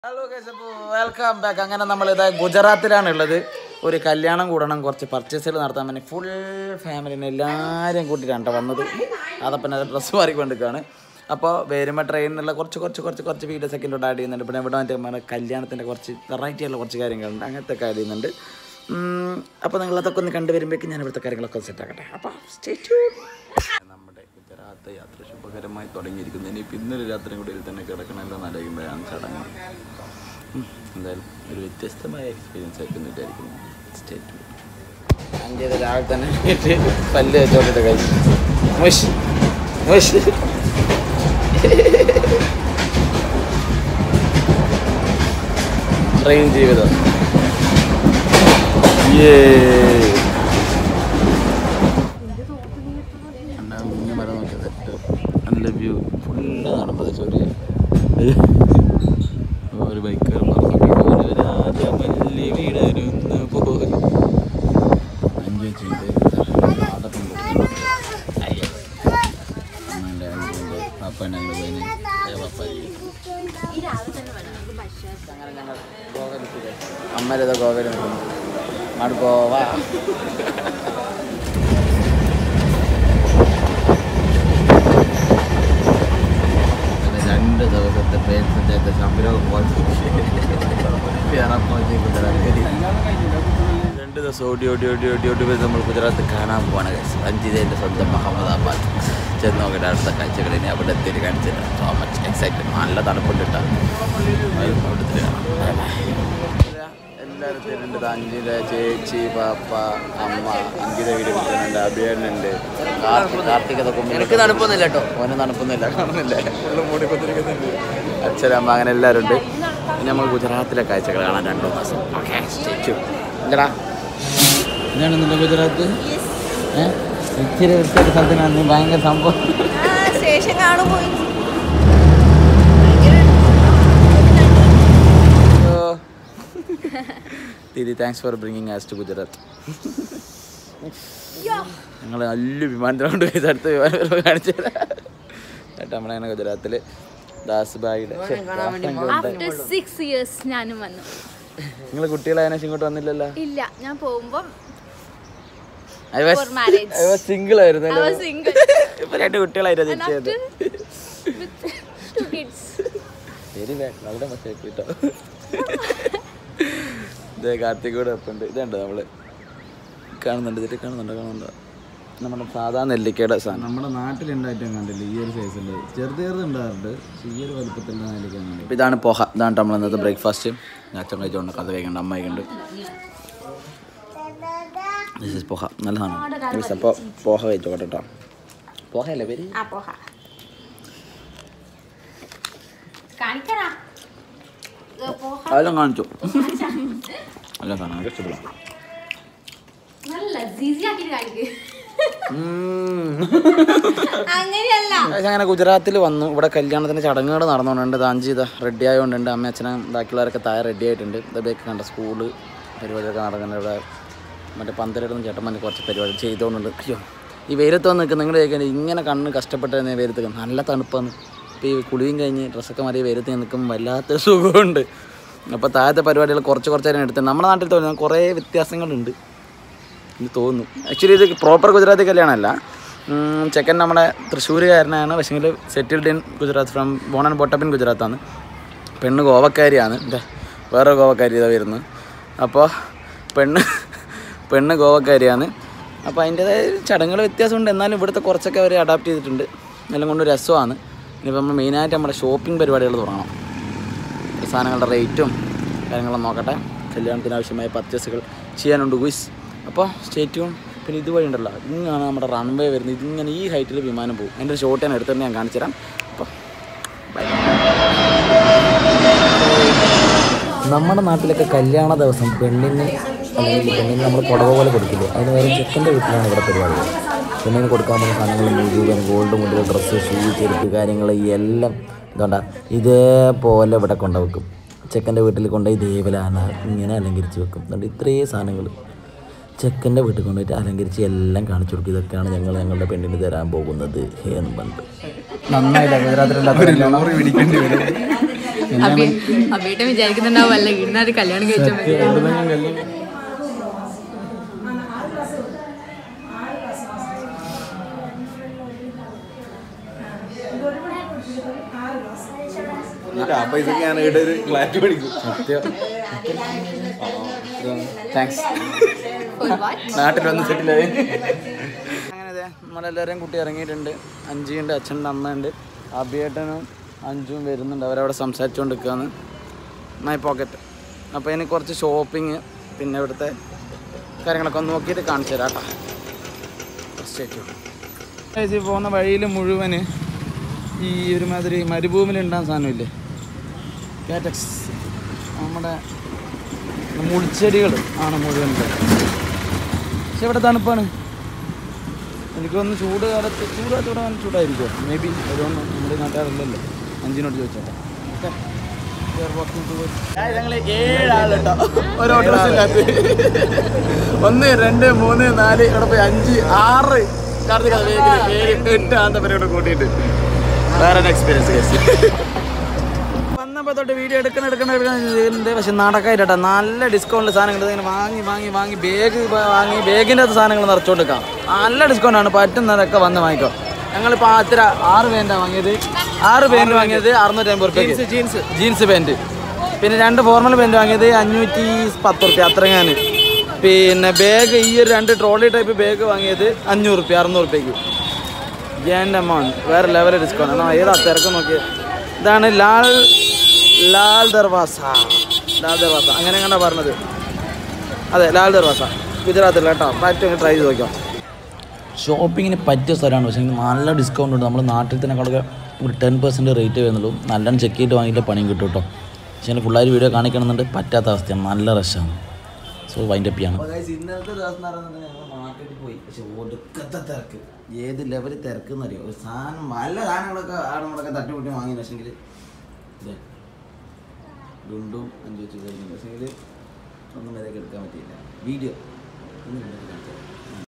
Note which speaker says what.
Speaker 1: Hello welcome back അങ്ങനെ നമ്മൾ ഇതാ ഗുജറാത്തിലാണ് ഉള്ളത് ഒരു കല്യാണം കൂടണം കുറച്ച് പർച്ചേസുകൾ നടത്താൻ വേണ്ടി ഫുൾ ഫാമിലിനെ എല്ലാവരെയും കൂട്ടിയിട്ടാണ് ട്ടോ വന്നത് അതപ്പം ഡ്രസ്സ് മാറിക്കൊണ്ടിരിക്കുകയാണ് അപ്പോൾ വരുമ്പോൾ ട്രെയിനിലുള്ള കുറച്ച് കുറച്ച് കുറച്ച് കുറച്ച് വീഡിയോസ് ഒക്കെ ഇവിടെ ആഡ് ചെയ്യുന്നുണ്ട് പിന്നെ ഇവിടെ മറ്റേ നമ്മുടെ കല്യാണത്തിൻ്റെ കുറച്ച് വെറൈറ്റി ഉള്ള കുറച്ച് കാര്യങ്ങളുണ്ട് അങ്ങനത്തെ ഒക്കെ ആഡ് ചെയ്യുന്നുണ്ട് അപ്പോൾ നിങ്ങൾ അതൊക്കെ ഒന്ന് കണ്ടുവരുമ്പോഴേക്കും ഞാൻ ഇവിടുത്തെ കാര്യങ്ങളൊക്കെ സെറ്റ് ആക്കട്ടെ അപ്പോൾ സ്റ്റേ നമ്മുടെ ഗുജറാത്ത് യാത്ര ശുഭകരമായി തുടങ്ങിയിരിക്കുന്നു ഇനി ഇന്നൊരു രാത്രി കൂടി ഇതിൽ തന്നെ കിടക്കണമല്ലോ എന്നാലോചിക്കുമ്പോഴാണ് ചടങ്ങ് ഉം, എന്തായാലും ഒരു വ്യത്യസ്തമായ എക്സ്പീരിയൻസ് ആയിരിക്കും വിചാരിക്കുന്നു സ്റ്റേറ്റ് അഞ്ചേത് രാവിലെ തന്നെ എണീറ്റ് പല്ല് വെച്ചോണ്ടിട്ട് കഴിച്ചു മുഷ് മുഷ് ട്രെയിൻ ജീവിതം ഏ ഇങ്ങനെ മരം നോക്കിയത് നല്ല വ്യൂ ഫുള്ള് നടന്നത് ഒരു ഒരു ബൈക്കർ ഒരു രാജമല്ലി വിടരുന്ന പോലെ അഞ്ച് വെച്ചിട്ട് ആടപ്പം കൊടുക്കുന്നുണ്ട് അയ്യോ അമ്മേൻ്റെ അഞ്ചുണ്ട് പപ്പൻ്റെ അങ്ങോട്ട് പോയിന് പപ്പായി അങ്ങനെ ഞങ്ങൾ ഗോവയിലെത്തില്ലേ അമ്മേരേതോ ഗോവയിൽ നിൽക്കുന്നു അങ്ങോട്ട് ഗോവ അങ്ങനെ രണ്ട് ദിവസത്തെ ട്രെയിൻ സഞ്ചാരത്തെ സംരംഭം രണ്ട് ദിവസം ഓടി ഓടി ഓടി ഓടി ഓടി പോയി നമ്മൾ ഗുജറാത്ത് കാണാൻ പോവാണ് guys. അഞ്ചിതേൻ്റെ സ്വന്തം അഹമ്മദാബാദ് ചെന്ന് നോക്കിയിട്ട് അടുത്ത കാഴ്ചകൾ ഇനി അവിടെ എത്തിയിട്ട് കാണിച്ചിട്ട് സോ മച്ച് എക്സൈറ്റഡ് നല്ല തണുപ്പുണ്ട് കേട്ടോ അവിടുത്തെ കാണാം Bye bye. എല്ലാവരും തരുന്നുണ്ട് അഞ്ചിത ചേച്ചി പാപ്പ അമ്മ അങ്കിത വീട് കിട്ടുന്നുണ്ട് അഭിയണ്ണുണ്ട് കാർത്തികത
Speaker 2: എനിക്ക് തണുപ്പൊന്നുമില്ല കേട്ടോ
Speaker 1: ഓനെ തണുപ്പൊന്നുമില്ല കാണുന്നില്ല ഫുള്ള് മൂടി കുത്തിരിക്കുന്നുണ്ട് അച്ഛനമ്മ അങ്ങനെ എല്ലാവരും ഉണ്ട് ഇനി നമ്മൾ ഗുജറാത്തിലെ കാഴ്ചകൾ കാണാൻ രണ്ടു മാസം ഓക്കെ സ്റ്റേച്ചു എന്താടാ ഇതാണ് നിന്റെ ഗുജറാത്ത് ഏഹ് ഇച്ചിരി വൃത്തിയായിട്ട് സ്ഥലത്തിനാണ് നീ ഭയങ്കര സംഭവം
Speaker 3: സ്റ്റേഷൻ കാണുമ്പോൾ
Speaker 1: ദീദി thanks for bringing us to Gujarat ഞങ്ങൾ നല്ല വിമാനത്തിലോണ്ട് പോയി അടുത്ത വിമാനം കാണിച്ചു തരാം ചേട്ടാ നമ്മളങ്ങനെ ഗുജറാത്തിൽ ദാസ് ബായിയുടെ
Speaker 3: ആഫ്റ്റർ സിക്സ് ഇയേഴ്സ് ഞാനും വന്നു
Speaker 1: നിങ്ങൾ കുട്ടികളായതിനു ശേഷം ഇങ്ങോട്ട് വന്നില്ലല്ലോ
Speaker 3: ഇല്ല ഞാൻ പോകുമ്പം
Speaker 1: I was-
Speaker 3: For marriage.
Speaker 1: I was single ആയിരുന്നു
Speaker 3: I was single.
Speaker 1: ഇപ്പൊ രണ്ട് കുട്ടികളായിരുന്നു
Speaker 3: And
Speaker 1: തിരിച്ചത്
Speaker 3: after with two kids.
Speaker 1: ശരി വേ വളരെ മറ്റേ കേട്ടോ ഇതേ കാർത്തിക് കൂടെ ഒപ്പുണ്ട് ഇതുണ്ട് നമ്മള് കാണുന്നുണ്ട് ഇതിൽ കാണുന്നുണ്ടോ കാണുന്നുണ്ടോ നമ്മുടെ സാധാ നെല്ലിക്കയുടെ സാധനം നമ്മുടെ നാട്ടിലുണ്ടായിട്ടും കണ്ടില്ല ഈ ഒരു സൈസിൽ ചെറുത് ചെറുതുണ്ടാറുണ്ട് ഈ ഒരു വലുപ്പത്തിലുള്ള നെല്ലിക്ക ഇതാണ് പോഹ ഇതാണ് നമ്മൾ ഇന്നത്തെ ബ്രേക്ക്ഫാസ്റ്റ് അച്ഛൻ കഴിച്ചോണ്ട് കഥ കഴിക്കണ്ട അമ്മ കഴിക്കുന്നുണ്ട് ദിസ് ഇസ് പോഹ നല്ല സാധനം അപ്പോൾ പോഹ കഴിച്ചോട്ടെ കേട്ടോ പോഹയല്ലേ പേര്
Speaker 3: ആ പോഹ കാണിക്കടാ ഇത് പോഹ
Speaker 1: അതെല്ലാം കാണിച്ചു നല്ല സാധനം എനിക്ക് ഇഷ്ടപ്പെടാം
Speaker 3: നല്ല ഈസി ആക്കിട്ട് കാണിക്ക് അങ്ങനെയല്ല
Speaker 1: പക്ഷേ അങ്ങനെ ഗുജറാത്തിൽ വന്നു ഇവിടെ കല്യാണത്തിന് ചടങ്ങുകൾ നടന്നുകൊണ്ടുണ്ട് താഞ്ചി ഇതാ റെഡി ആയതുകൊണ്ടുണ്ട് അമ്മ അച്ഛനും ബാക്കിയുള്ളവരൊക്കെ താഴെ റെഡി ആയിട്ടുണ്ട് ഇതൊക്കെ കണ്ട സ്കൂള് പരിപാടിയൊക്കെ നടക്കുന്നുണ്ട് ഇവിടെ മറ്റേ പന്തലിടുന്ന ചേട്ടന്മാർ കുറച്ച് പരിപാടി ചെയ്തുകൊണ്ടുണ്ട് അയ്യോ ഈ വെയിലത്ത് വന്ന് നിൽക്കുന്ന നിങ്ങൾ ചോദിക്കാൻ ഇങ്ങനെ കണ്ണ് കഷ്ടപ്പെട്ട് തന്നെ വെയിലത്ത് നിൽക്കുന്നത്. നല്ല തണുപ്പാണ് ഇപ്പോൾ ഈ കുളിയും കഴിഞ്ഞ് ഡ്രസ്സൊക്കെ മാറി വെയിലത്ത് നിൽക്കുമ്പോൾ വല്ലാത്തൊരു സുഖമുണ്ട് അപ്പോൾ താഴത്തെ പരിപാടികൾ കുറച്ച് കുറച്ച് നേരം എടുത്ത് നമ്മുടെ നാട്ടിൽ തോന്നുന്ന കുറേ വ്യത്യാസങ്ങളുണ്ട് എനിക്ക് തോന്നുന്നു ആക്ച്വലി ഇത് പ്രോപ്പർ ഗുജറാത്തി കല്യാണമല്ല ഉം, ചെക്കൻ നമ്മുടെ തൃശ്ശൂരുകാരനാണ് പക്ഷേങ്കിൽ settled in Gujarat from born and brought up in ഗുജറാത്താണ് പെണ്ണ് ഗോവക്കാരിയാണ് ഇതാ വേറെ ഗോവക്കാരി ഇതാ വരുന്നത് അപ്പോൾ പെണ്ണ് പെണ്ണ് ഗോവക്കാരിയാണ് അപ്പോൾ അതിൻ്റേതായ ചടങ്ങുകൾ വ്യത്യാസമുണ്ട് എന്നാലും ഇവിടുത്തെ കുറച്ചൊക്കെ അവർ അഡാപ്റ്റ് ചെയ്തിട്ടുണ്ട് എല്ലാം കൊണ്ട് രസമാണ് ഇനിയിപ്പോൾ നമ്മൾ മെയിനായിട്ട് നമ്മുടെ ഷോപ്പിംഗ് പരിപാടികൾ തുടങ്ങണം സാധനങ്ങളുടെ റേറ്റും കാര്യങ്ങളും നോക്കട്ടെ കല്യാണത്തിന് ആവശ്യമായ പർച്ചേസുകൾ ചെയ്യാനുണ്ട് ഗുയിസ് അപ്പോൾ സ്റ്റേറ്റും പിന്നെ ഇതുവഴി ഉണ്ടല്ലോ ഇങ്ങനെയാണ് നമ്മുടെ റൺവേ വരുന്നത് ഇതിങ്ങനെ ഈ ഹൈറ്റിൽ വിമാനം പോകും എൻ്റെ ഒരു ഷോട്ട് ഞാൻ എടുത്തിട്ട് ഞാൻ കാണിച്ചു തരാം അപ്പോൾ ബൈ നമ്മുടെ നാട്ടിലൊക്കെ കല്യാണ ദിവസം പെണ്ണിന് അല്ലെങ്കിൽ പെണ്ണിന് നമ്മൾ പുടവ പോലെ കൊടുക്കില്ലേ അതിന് വരെ ചെക്കൻ്റെ വീട്ടിലാണ് ഇവിടെ പരിപാടി പെണ്ണിന് കൊടുക്കാൻ പോകുന്ന സാധനങ്ങൾ മുഴുവൻ ഗോൾഡ് മുതൽ ഡ്രസ്സ് ഷൂ ചെരുപ്പ് കാര്യങ്ങൾ എല്ലാം ഇതുകൊണ്ടാ ഇതേപോലെ ഇവിടെ കൊണ്ടുവെക്കും ചെക്കൻ്റെ വീട്ടിൽ കൊണ്ടുപോയി ഇതേപോലെ ആന ഇങ്ങനെ അലങ്കരിച്ച് വെക്കും അതുകൊണ്ട് ഇത്രയും സാധനങ്ങൾ ചെക്കൻ്റെ വീട്ടിൽ കൊണ്ടുപോയിട്ട് അലങ്കരിച്ച് എല്ലാം കാണിച്ചു കൊടുക്കും ഇതൊക്കെയാണ് ഞങ്ങൾ ഞങ്ങളുടെ പെണ്ണിന് തരാൻ പോകുന്നത് ഹേ എന്ന് പറഞ്ഞിട്ട് നന്നായില്ല ഗുജറാത്തിലുള്ള
Speaker 3: അബി അബിയേട്ടൻ വിചാരിക്കുന്നുണ്ടാവും അല്ല ഇന്നത് കല്യാണം കഴിച്ചാൽ മതി
Speaker 2: ആ പൈസക്ക് ഞാൻ ഇവിടെ ഒരു ഫ്ലാറ്റ് മേടിക്കും
Speaker 1: താങ്ക്സ്
Speaker 3: For what?
Speaker 1: നാട്ടിൽ വന്ന് സെറ്റിലായി അങ്ങനെ അതെ നമ്മളെല്ലാവരെയും കുട്ടി ഇറങ്ങിയിട്ടുണ്ട് അഞ്ചിയുണ്ട് അച്ഛൻ്റെ അമ്മയുണ്ട് അഭിയേട്ടനും അഞ്ചും വരുന്നുണ്ട് അവരവിടെ സംസാരിച്ചുകൊണ്ട് നിൽക്കുകയാണ് മൈ പോക്കറ്റ് അപ്പോൾ ഇനി കുറച്ച് ഷോപ്പിങ് പിന്നെ ഇവിടുത്തെ കാര്യങ്ങളൊക്കെ ഒന്ന് നോക്കിയിട്ട് കാണിച്ചു തരാം കേട്ടോ ഈ പോകുന്ന വഴിയിൽ മുഴുവൻ ഈ ഒരുമാതിരി മരുഭൂമിയിൽ ഉണ്ടാകുന്ന സാധനമില്ലേ കാറ്റക്സ് നമ്മുടെ മുൾച്ചെടികൾ ആണ് മുഴുവൻ ഉള്ളത്. പക്ഷെ ഇവിടെ തണുപ്പാണ് എനിക്കൊന്ന് ചൂട് കാലത്ത് ചൂട് കാലത്ത് ഇവിടെ നല്ല ചൂടായിരിക്കുമോ മേ ബി അതുകൊണ്ട് നമ്മുടെ നാട്ടുകാരല്ലല്ലോ അഞ്ചിനോട് ചോദിച്ചോട്ടെ ഞങ്ങൾ ഏഴാളുണ്ടോ ഒരു ഓട്ടോസിനകത്ത് ഒന്ന് രണ്ട് മൂന്ന് നാല് ഇവിടെ പോയി അഞ്ച് ആറ് കാർത്തിക ഏഴ് എട്ട് ആന്തപ്പനോട് കൂട്ടിയിട്ട് വേറെ എക്സ്പീരിയൻസ് കേസ് വന്നപ്പോൾ തൊട്ട് വീഡിയോ എടുക്കണം എടുക്കണം എടുക്കണം ചെയ്യുന്നുണ്ട് പക്ഷെ നടക്കായിട്ടാ നല്ല ഡിസ്കൗണ്ടിൽ സാധനങ്ങൾ ഇങ്ങനെ വാങ്ങി വാങ്ങി വാങ്ങി ബാഗ് വാങ്ങി ബാഗിൻ്റെ അകത്ത് സാധനങ്ങൾ നിറച്ചുകൊടുക്കാം നല്ല ഡിസ്കൗണ്ടാണ് പറ്റുന്നതൊക്കെ വന്ന് വാങ്ങിക്കോ ഞങ്ങളിപ്പോൾ ആത്തിര ആറ് പാൻറ്റാണ് വാങ്ങിയത് ആറ് പാൻറ്റ് വാങ്ങിയത് അറുന്നൂറ്റി അമ്പത് റുപ്യ ജീൻസ് ജീൻസ് പാൻറ്റ് പിന്നെ രണ്ട് ഫോർമൽ പാൻറ്റ് വാങ്ങിയത് അഞ്ഞൂറ്റി പത്ത് റുപ്യ അത്രങ്ങാണ് പിന്നെ ബാഗ് ഈ ഒരു രണ്ട് ട്രോളി ടൈപ്പ് ബാഗ് വാങ്ങിയത് അഞ്ഞൂറ് റുപ്യ അറുന്നൂറ് റുപ്യക്ക് എൻ്റെ മോൻ വേറെ ലെവൽ ഡിസ്കൗണ്ട് എന്നാ ഏതാ തിരക്ക് നോക്കി ഇതാണ് ലാൽ ലാൽ ദർവാസ ലാൽ ദർവാസ അങ്ങനെ എങ്ങനെ പറഞ്ഞത് അതെ ലാൽ ദർവാസ ഗുജറാത്തിൽ കേട്ടോ പറ്റും ട്രൈ ചെയ്ത് നോക്കാം ഷോപ്പിങ്ങിന് പറ്റിയ സ്ഥലമാണ് പക്ഷേ നല്ല ഡിസ്കൗണ്ട് ഉണ്ട് നമ്മൾ നാട്ടിൽ തന്നെ കളൊക്കെ ഒരു ടെൻ പെർസെൻറ്റ് റേറ്റ് വരുന്നുള്ളൂ നല്ലോണം ചെക്ക് ചെയ്തിട്ട് വാങ്ങിയിട്ട് പണിയും കിട്ടും കേട്ടോ പക്ഷേ എൻ്റെ ഫുള്ളായി വീഡിയോ കാണിക്കണമെന്നുണ്ട് പറ്റാത്ത അവസ്ഥയാണ് നല്ല റഷാണ് സോ വൈൻഡപ്പ് ചെയ്യാണ് ഇന്നത്തെ ദിവസം എന്ന് പറയുന്നത് ഞങ്ങൾ മാർക്കറ്റിൽ പോയി പക്ഷെ ഒടുക്കത്തെ തിരക്ക് ഏത് ലെവലിൽ തിരക്ക് എന്നറിയോ ഒരു സാധനം നല്ല സാധനങ്ങളൊക്കെ ആടുകളൊക്കെ തട്ടിമുട്ടി വാങ്ങി പക്ഷെങ്കിൽ ഇതേ ഡുണ്ടും അഞ്ചു വെച്ച് കഴിഞ്ഞു പക്ഷെങ്കിൽ ഒന്നും വരെയൊക്കെ എടുക്കാൻ പറ്റിയില്ല വീഡിയോ ഒന്നും കാണിച്ചു